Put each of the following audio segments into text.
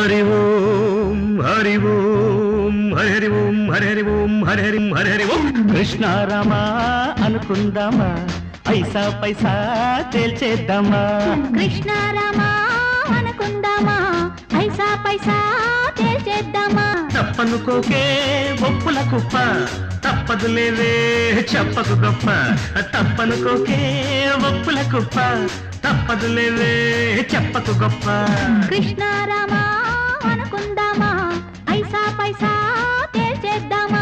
హరి ఓం హరి ఓం హరి హరి ఓం హరి హరి ఓం హరి హరి హరి హరి ఓం కృష్ణారామా అనుకుందామా పైసా పైసా తేల్చేద్దామా కృష్ణారామా అనుకుందామా పైసా పైసా తేల్చేద్దామా తప్పనుకోకే ఒప్పుల కుప్ప తప్పదు లేవే చెప్పకు గొప్ప తప్పనుకోకే ఒప్పుల కుప్ప తప్పదు లేవే చెప్పకు గొప్ప కృష్ణారామా అనుకుందామా పైసా పైసా తేల్చేద్దామా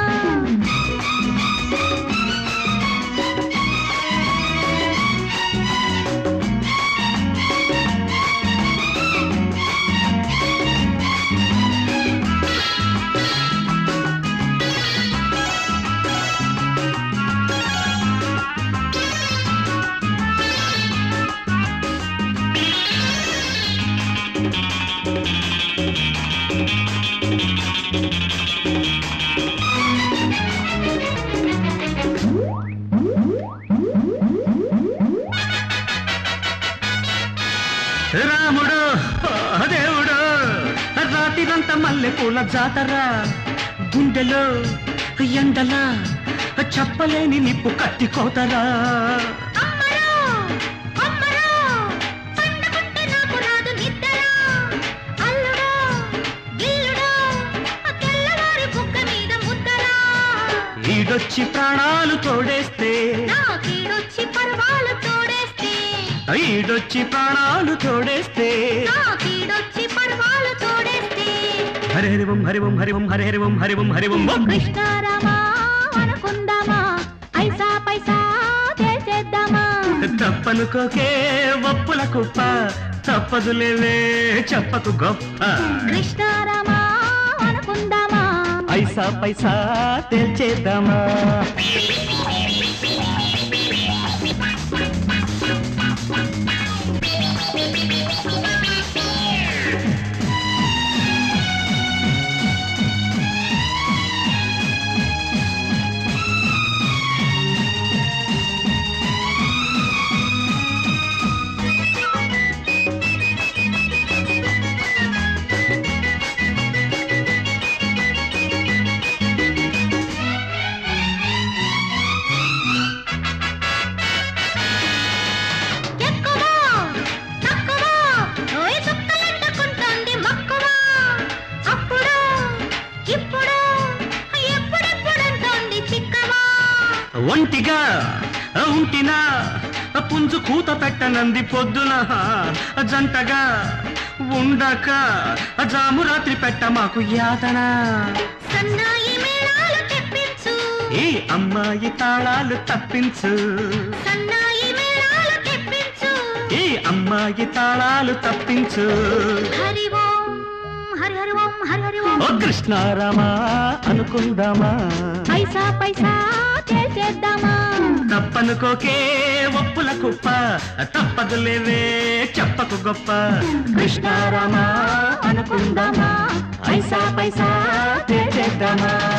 రాముడు ఆ దేవుడు రాత్రిరంతా మల్లె పూల జాతర గుండెలో ఎండలా చెప్పలేని నిప్పు కత్తి కోతరా అమ్మరో అమ్మరో పండుకుంటే నాకు రాదు నిద్ర అల్లుడో గిల్లుడో తెల్లవారి బుగ్గ మీద ముద్దరా ఈడొచ్చి ప్రాణాలు తోడేస్తే నాకీడొచ్చి పర్వాలు తోడేస్తే ఈడొచ్చి ప్రాణాలు తోడేస్తే నాకీడొచ్చి పర్వాలు తోడేస్తే హరి హరి ఓం హరి ఓం హరి ఓం హరి హరి ఓం హరి ఓం హరి ఓం ఓం. కృష్ణారామా అనుకుందామా పైసా పైసా తేల్చేద్దామా తప్పనుకోకే ఒప్పుల కుప్ప తప్పదు లేవే చెప్పకు గొప్ప కృష్ణారామా అనుకుందామా పైసా పైసా తేల్చేద్దామా ఎక్కువ తక్కువ ఓయ్ చుక్కలంటుకుంటోంది మక్కువ అప్పుడు ఇప్పుడు ఎప్పుడెప్పుడంటోంది చిక్కవా ఒంటిగా ఉంటినా పుంజు కూత పెట్టనంది పొద్దున జంటగా ఉండక జాము రాత్రి పెట్ట మాకు యాతన సన్నాయి మేళాలు తెప్పించు ఈ అమ్మాయి తాళాలు తప్పించు సన్నాయి మేళాలు తెప్పించు ఈ అమ్మాయి తాళాలు తప్పించు హరి ఓం హరి హరి ఓం హరి హరి ఓం ఓ కృష్ణారామా అనుకుందామా పైసా పైసా చేద్దామా తప్పనుకోకే ఒప్పుల కుప్ప తప్పదు లేవే చెప్పకు గొప్ప కృష్ణారామా అనుకుందామా పైసా పైసా తేల్చేద్దామా